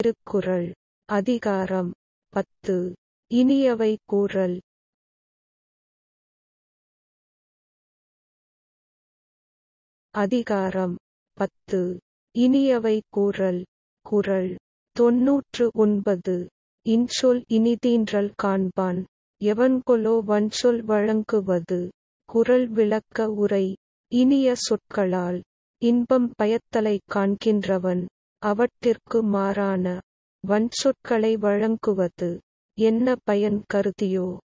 திருக்குறள் அதிகாரம் பத்து இனியவை கூறல் அதிகாரம் பத்து இனியவை கூறல் குறள் தொன்னூற்று ஒன்பது இன்சொல் இனிதீன்றல் காண்பான் எவன்கொலோ வன்சொல் வழங்குவது குறள் விளக்க உரை இனிய சொற்களால் இன்பம் பயத்தலைக் காண்கின்றவன் அவற்றிற்கு மாறான வன்சொற்களை வழங்குவது என்ன பயன் கருதியோ